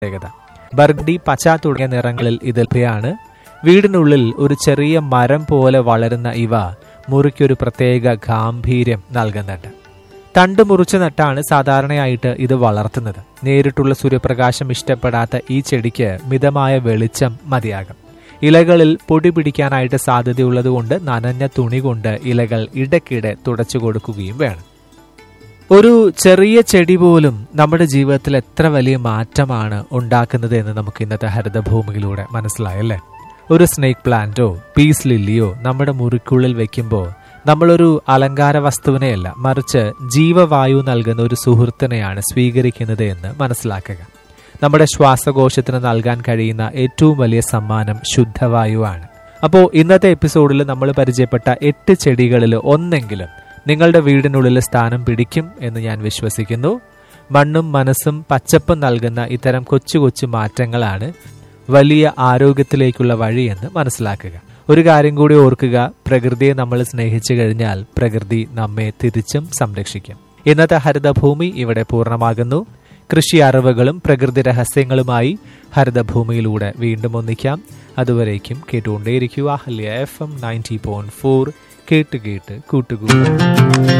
പ്രത്യേകത ബർഗഡി പച്ച തുടങ്ങിയ നിറങ്ങളിൽ ഇത് ലഭ്യമാണ് വീടിനുള്ളിൽ ഒരു ചെറിയ മരം പോലെ വളരുന്ന ഇവ മുറിക്കൊരു പ്രത്യേക ഗാംഭീര്യം നൽകുന്നുണ്ട് തണ്ട് മുറിച്ചു നട്ടാണ് സാധാരണയായിട്ട് ഇത് വളർത്തുന്നത് നേരിട്ടുള്ള സൂര്യപ്രകാശം ഇഷ്ടപ്പെടാത്ത ഈ ചെടിക്ക് മിതമായ വെളിച്ചം മതിയാകും ഇലകളിൽ പൊടി പിടിക്കാനായിട്ട് സാധ്യതയുള്ളതുകൊണ്ട് നനഞ്ഞ തുണി കൊണ്ട് ഇലകൾ ഇടയ്ക്കിടെ തുടച്ചു കൊടുക്കുകയും വേണം ഒരു ചെറിയ ചെടി പോലും നമ്മുടെ ജീവിതത്തിൽ എത്ര വലിയ മാറ്റമാണ് ഉണ്ടാക്കുന്നത് എന്ന് നമുക്ക് ഇന്നത്തെ ഹരിതഭൂമിയിലൂടെ മനസ്സിലായല്ലേ ഒരു സ്നേക്ക് പ്ലാന്റോ പീസ് ലില്ലിയോ നമ്മുടെ മുറിക്കുള്ളിൽ വെക്കുമ്പോൾ നമ്മളൊരു അലങ്കാര വസ്തുവിനെയല്ല മറിച്ച് ജീവവായു നൽകുന്ന ഒരു സുഹൃത്തിനെയാണ് സ്വീകരിക്കുന്നത് എന്ന് മനസ്സിലാക്കുക നമ്മുടെ ശ്വാസകോശത്തിന് നൽകാൻ കഴിയുന്ന ഏറ്റവും വലിയ സമ്മാനം ശുദ്ധവായുവാണ് അപ്പോൾ ഇന്നത്തെ എപ്പിസോഡിൽ നമ്മൾ പരിചയപ്പെട്ട എട്ട് ചെടികളിൽ ഒന്നെങ്കിലും നിങ്ങളുടെ വീടിനുള്ളിൽ സ്ഥാനം പിടിക്കും എന്ന് ഞാൻ വിശ്വസിക്കുന്നു മണ്ണും മനസ്സും പച്ചപ്പും നൽകുന്ന ഇത്തരം കൊച്ചു കൊച്ചു മാറ്റങ്ങളാണ് വലിയ ആരോഗ്യത്തിലേക്കുള്ള വഴിയെന്ന് മനസ്സിലാക്കുക ഒരു കാര്യം കൂടി ഓർക്കുക പ്രകൃതിയെ നമ്മൾ സ്നേഹിച്ചു കഴിഞ്ഞാൽ പ്രകൃതി നമ്മെ തിരിച്ചും സംരക്ഷിക്കും ഇന്നത്തെ ഹരിതഭൂമി ഇവിടെ പൂർണ്ണമാകുന്നു കൃഷി അറിവുകളും പ്രകൃതി രഹസ്യങ്ങളുമായി ഹരിതഭൂമിയിലൂടെ വീണ്ടും ഒന്നിക്കാം അതുവരേക്കും കേട്ടുകൊണ്ടേയിരിക്കുക ഹല്യ F M ninety point four കേട്ട് കേട്ട് കൂട്ടുകൂടും